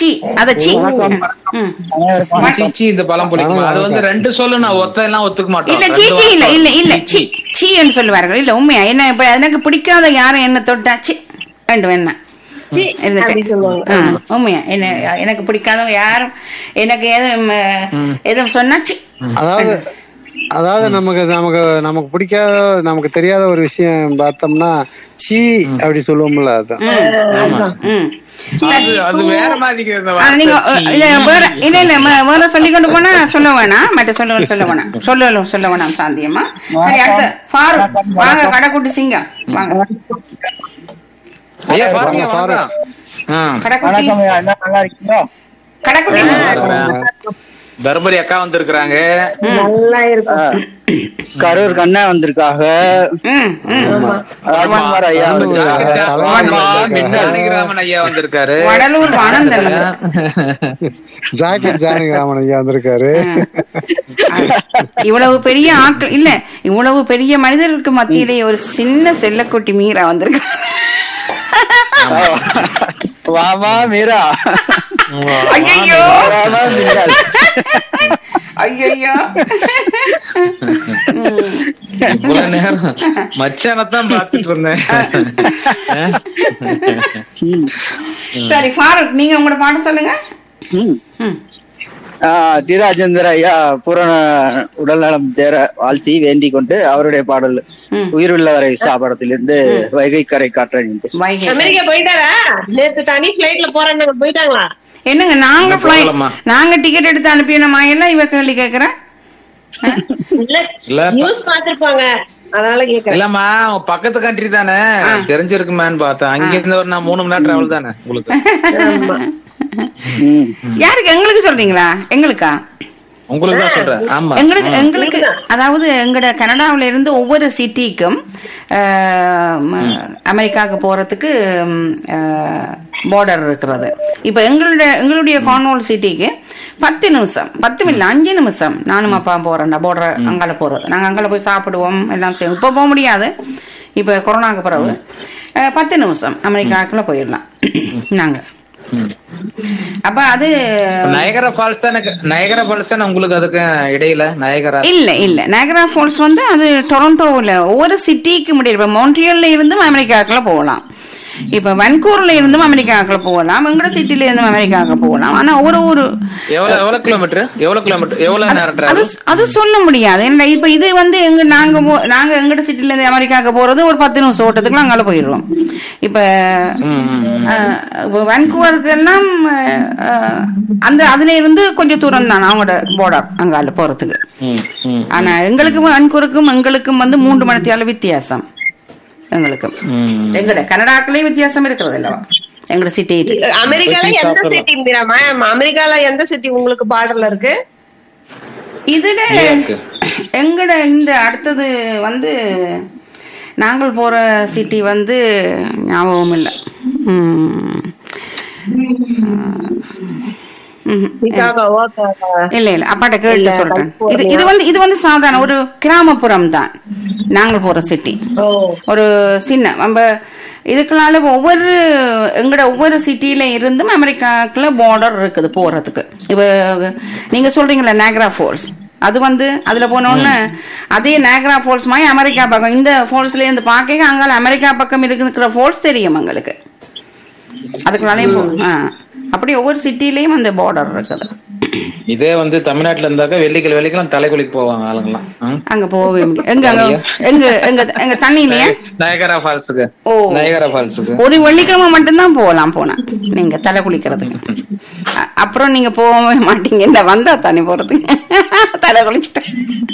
C அத C ம். சீச்சி இந்த பழம் பிடிக்குமா அது வந்து ரெண்டு சொல்லு நான் ஒத்த எல்லாம் ஒத்துக்க மாட்டோம் இல்ல ரெண்டு சீச்சி இல்ல வார்த்தை இல்ல இல்ல சீ, சி சி என்று சொல்லுவார்கள் இல்ல உண்மையா என்ன இப்ப எனக்கு பிடிக்காத யாரும் என்ன தொட்டா சி ரெண்டு வேணா சி, அப்படி சொல்லுவாங்க. இருந்துட்டு உண்மையா என்ன எனக்கு பிடிக்காதவங்க யாரும் எனக்கு எதுவும் அஹ், எதுவும் சொன்னா சி அதாவது அதாவது நமக்கு நமக்கு நமக்கு பிடிக்காத நமக்கு தெரியாத ஒரு விஷயம் பார்த்தோம்னா சீ அப்படி சொல்லுவோம்ல அது ஆமா. ம் அது அது வேற மாதிரி இந்த ஆ, வார்த்தை, நீங்க சீ. இல்ல வேற இல்ல இல்ல ம- வேற சொல்லி கொண்டு போனா சொல்ல வேணாம் மற்ற சொல்ல சொல்ல வேணாம் சொல்ல சொல்ல வேணாம் சாந்தியம்மா சரி அடுத்த ஃபாரு வாங்க கடைக்குட்டி சிங்கம் வாங்க ஐயா பாருங்க வாங்க, வணக்கம் ஆ, கடைக்குட்டி வணக்கம் ஐயா என்ன நல்லா இருக்கீங்களா கடைக்குட்டி தர்மபுரி அக்கா வந்திருக்கிறாங்க நல்லா இருக்கும் கரூர் கண்ணா வந்திருக்காங்க ம் ம் ராஜ்குமார் ஐயா ஜா- வந்திருக்காங்க. ஜா- தலைவர் ஆமா, வந்திருக்காங்க. ஜானகிராமன் ஐயா வந்திருக்காரு வடலூர் ஆனந்தன் ஜாக்கெட் ஜானகிராமன் ஐயா வந்திருக்காரு இவ்வளவு பெரிய ஆட்கள் இல்ல இவ்வளவு பெரிய மனிதர்களுக்கு மத்தியிலே ஒரு சின்ன செல்லக்குட்டி மீரா வந்திருக்கு வாமா மீரா ஐயோ வாமா மீரா ஐயோ இவ்வளவு நேரம் மச்சானத்தான் பாத்துட்டு இருந்தேன் சரி ஃபாரூக் நீங்க உங்களோட பாடம் சொல்லுங்க ம். ம். ஆ, டி ராஜேந்திர ஐயா பூரண உடல்நலம் தேர வாழ்த்தி வேண்டிக் கொண்டு அவருடைய பாடல் ம். உயிர்வுள்ள வரை சாபடத்திலிருந்து வைகை கரை காற்றணிந்து வைகை அமெரிக்கா போயிட்டாரா நேத்து தனி பிளைட்ல போறேன்னு போயிட்டாங்களா என்னங்க நாங்க என்ன flight- போகலாமா? நாங்க டிக்கெட் எடுத்து அனுப்பினோமா எல்லாம் இவ கேள்வி கேக்குறேன் இல்ல இல்ல, நியூஸ் பாத்திருப்பாங்க அதனால கேக்குறேன் இல்லம்மா உன் பக்கத்து கண்ட்ரி தானே தெரிஞ்சிருக்குமேன்னு பார்த்தேன் அங்க இருந்து ஒரு நான் மூணு மணி நேரம் டிராவல் தானே உங்களுக்கு ஆமா. ம். யாருக்கு எங்களுக்கு சொல்றீங்களா எங்களுக்கா உங்களுக்கு தான் சொல்றேன் ஆமா எங்களுக்கு எங்களுக்கு அதாவது எங்கட கனடாவுல இருந்து ஒவ்வொரு சிட்டிக்கும் அமெரிக்காவுக்கு போறதுக்கு பார்டர் இருக்கிறது இப்ப எங்களுடைய எங்களுடைய கார்னோல் சிட்டிக்கு பத்து நிமிஷம் பத்து இல்ல அஞ்சு நிமிஷம் நானும் அப்பா போறேன்டா பார்டர் அங்கால போறது நாங்க அங்கால போய் சாப்பிடுவோம் எல்லாம் செய்வோம் இப்ப போக முடியாது இப்ப கொரோனாக்கு பிறகு அஹ், பத்து நிமிஷம் அமெரிக்காக்குள்ள போயிடலாம் நாங்க அப்ப அது நயகரா ஃபால்ஸ் தானே நயகரா ஃபால்ஸ் தானே உங்களுக்கு அதுக்கு இடையில நயகரா இல்ல இல்ல நயகரா ஃபால்ஸ் வந்து அது டொரண்டோவில் ஒவ்வொரு சிட்டிக்கு முடியும் இப்ப மோன்ட்ரியல்ல இருந்தும் அமெரிக்காக்குள்ள போகலாம் இப்ப வன்கூர்ல இருந்தும் அமெரிக்காக்குள்ள போகலாம் எங்கட சிட்டில இருந்தும் அமெரிக்காவுக்கு போகலாம் ஆனா ஒரு ஒரு எவ்வளவு எவ்வளவு கிலோமீட்டர் எவ்வளவு கிலோமீட்டர் எவ்வளவு நேரம் அது டிராவல் அது சொல்ல முடியாது ஏன்னா இப்ப இது வந்து எங்க நாங்க போ- நாங்க எங்கட சிட்டில இருந்து அமெரிக்காவுக்கு போறது ஒரு பத்து நிமிஷம் ஓட்டத்துக்குலாம் அங்கால போயிடுறோம் இப்ப அஹ், இப்ப வன்கூவருக்கு எல்லாம் அஹ், அந்த அதுல இருந்து கொஞ்சம் தூரம் தான் அவங்களோட பார்டர் அங்கால போறதுக்கு ஆனா எங்களுக்கும் வன்கூருக்கும் எங்களுக்கும் வந்து மூன்று மணித்தியால வித்தியாசம் எங்களுக்கும் எங்கட கனடாக்குள்ளே வித்தியாசம் இருக்கிறது இல்லவா எங்கட சிட்டி அமெரிக்கால எந்த சிட்டி மீராமா அமெரிக்கால எந்த சிட்டி உங்களுக்கு பார்டர்ல இருக்கு இதுல நியூயார்க்கு. எங்கட இந்த அடுத்தது வந்து நாங்கள் போற சிட்டி வந்து ஞாபகம் இல்லை சிகாகோ ஓகே இல்ல இல்ல அப்பாட்ட கேட்டு சொல்றேன் இது இது வந்து இது வந்து சாதாரண ஒரு கிராமப்புறம் தான் நாங்கள் போற சிட்டி ஓ ஒரு சின்ன நம்ம இதுக்குனால ஒவ்வொரு எங்கட ஒவ்வொரு சிட்டில இருந்தும் அமெரிக்காக்குள்ள பார்டர் இருக்குது போறதுக்கு இப்ப நீங்க சொல்றீங்களா நேக்ரா ஃபால்ஸ் அது வந்து அதுல போனோன்னு அதே நேக்ரா ஃபால்ஸ் மாதிரி அமெரிக்கா பக்கம் இந்த ஃபால்ஸ்ல இருந்து பார்க்க அங்கால அமெரிக்கா பக்கம் இருக்கிற ஃபால்ஸ் தெரியும் எங்களுக்கு அதுக்குனாலே போ- ஆ. அப்படி ஒவ்வொரு சிட்டிலையும் அந்த பார்டர் இருக்குது இதே வந்து தமிழ்நாட்டுல இருந்தாக்க வெள்ளிக்கிழமை வெள்ளிக்கிழமை தலைக்குளிக்கு போவாங்க ஆளுங்கலாம் ம். அங்க போகவே முடியும் எங்க அங்க எங்க எங்க எங்க தண்ணியிலயா நயகரா ஃபால்ஸுக்கு ஓ. நயகரா ஃபால்ஸுக்கு ஒரு வெள்ளிக்கிழமை மட்டும்தான் போகலாம் போனா நீங்க தலை குளிக்கிறதுக்கு அ- அப்புறம் நீங்க போகவே மாட்டீங்க இல்ல வந்தா தண்ணி போறதுக்கு தலை குளிச்சுட்டு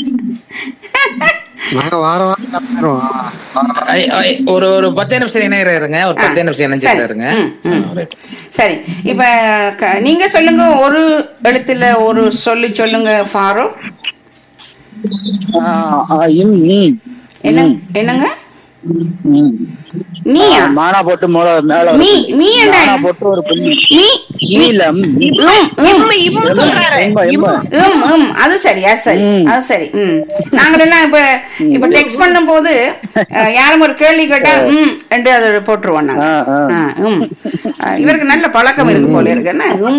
நாங்க வார வாரம் கிளம்பிடுவோம். வார வாரம். ஐ, ஐ, ஒரு ஒரு பத்தே நிமிஷம் இணையற இருங்க ஒரு பத்தே நிமிஷம் இணைஞ்சு சரி. இருங்க ம், ம். சரி இப்ப க- நீங்க சொல்லுங்க ஒரு எழுத்துல ஒரு சொல்லி சொல்லுங்க ஃபாரோ ஆ, ஆ, இம், ம், என்ன என்னங்க ம். நீயா மானா போட்டு மேல மேல ஒரு நீ புள்ளி. நீ என்ன மானா போட்டு ஒரு புள்ளி நீ நீலம் உம், உம். இம்மு இம்மு சொல்றாரு எம்ப எம்ப ஹம், ஹம். அது சரி அது சரி ம். அது சரி ம் நாங்களெல்லாம் இப்ப இப்ப டெக்ஸ்ட் பண்ணும் போது அஹ், யாரும் ஒரு கேள்வி கேட்டா ம் என்று அதை போட்டுருவோம் நாங்க ஆ, ஆ. ஆ, ம். அஹ், இவருக்கு நல்ல பழக்கம் இருக்கு போல இருக்கு என்ன ம்